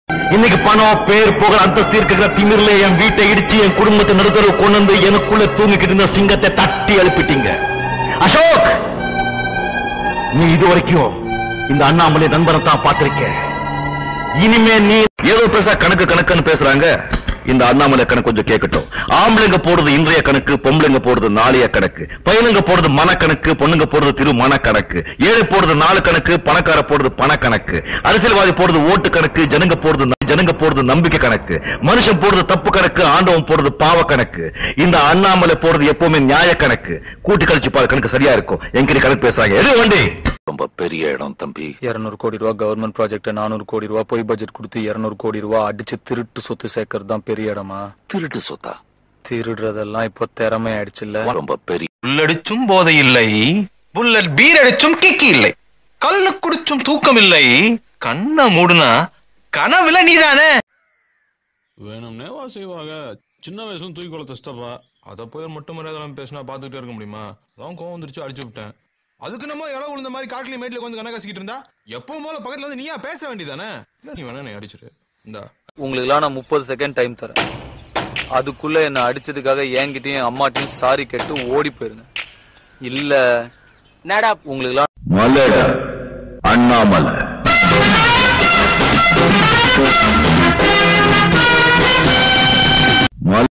இன்னைக்கு பணம் பேர் புகழ் அந்தஸ்து இருக்கிற திமிர்ல என் வீட்டை இடிச்சு என் குடும்பத்தை நடுத்தரவு கொண்டு வந்து எனக்குள்ள தூங்கிக்கிட்டு இருந்த சிங்கத்தை தட்டி எழுப்பிட்டீங்க அசோக் நீ இது வரைக்கும் இந்த அண்ணாமலை நண்பரை தான் பார்த்திருக்க இனிமே நீ ஏதோ பெருசா கணக்கு கணக்குன்னு பேசுறாங்க இந்த அண்ணாமலை கணக்கு கொஞ்சம் கேட்கட்டும் ஆம்பளைங்க போடுறது இன்றைய கணக்கு பொம்பளைங்க போடுறது நாளைய கணக்கு பையனுங்க போடுறது மனக்கணக்கு பொண்ணுங்க போடுறது திரு மனக்கணக்கு ஏழை போடுறது நாலு கணக்கு பணக்கார போடுறது பணக்கணக்கு அரசியல்வாதி போடுறது ஓட்டு கணக்கு ஜனங்க போடுறது ந- ஜனங்க போடுறது நம்பிக்கை கணக்கு மனுஷன் போடுறது தப்பு கணக்கு ஆண்டவன் போடுறது பாவ கணக்கு இந்த அண்ணாமலை போடுறது எப்பவுமே நியாய கணக்கு கூட்டி கழிச்சு பாரு கணக்கு சரியா இருக்கும் எங்கிட்ட கணக்கு பேசுறாங்க எது வண்டி ரொம்ப பெரிய இடம் தம்பி இருநூறு கோடி ரூபா கவர்மெண்ட் ப்ராஜெக்ட் நானூறு கோடி ரூபா பொய் பட்ஜெட் கொடுத்து இருநூறு கோடி ரூபா அடிச்சு திருட்டு சொத்து சேர்க்கறது தான் பெரிய இடமா திருட்டு சொத்தா திருடுறதெல்லாம் இப்போ திறமை ஆயிடுச்சுல்ல ரொம்ப பெரிய புல்லடிச்சும் போதை இல்லை புல்லட் பீர் அடிச்சும் கிக்கி இல்லை கல்லு குடிச்சும் தூக்கம் இல்லை கண்ணை மூடுனா கனவுல நீதானே வேணும்னே வா செய்வாங்க சின்ன வயசுல தூக்கி கொலை தச்சிட்டப்பா அதை போய் மட்டும் மரியாதை பேசினா பார்த்துக்கிட்டே இருக்க முடியுமா அதான் கோவம் வந்துருச்சு அடிச்சு விட்டேன் அதுக்கு நம்ம இளவு விழுந்த மாதிரி காட்டுல மேட்ல வந்து கணக்காசிக்கிட்டு இருந்தா எப்பவும் போல பக்கத்துல வந்து நீயா பேச வேண்டியதானே நீ வேணா நீ அடிச்சிரு இந்தா உங்களுக்குலாம் நான் முப்பது செகண்ட் டைம் தரேன் அதுக்குள்ள என்ன அடிச்சதுக்காக என்கிட்டயும் என் அம்மாட்டையும் சாரி கேட்டு ஓடி போயிருங்க இல்ல என்னடா உங்களுக்குலாம் மலட அண்ணாமலை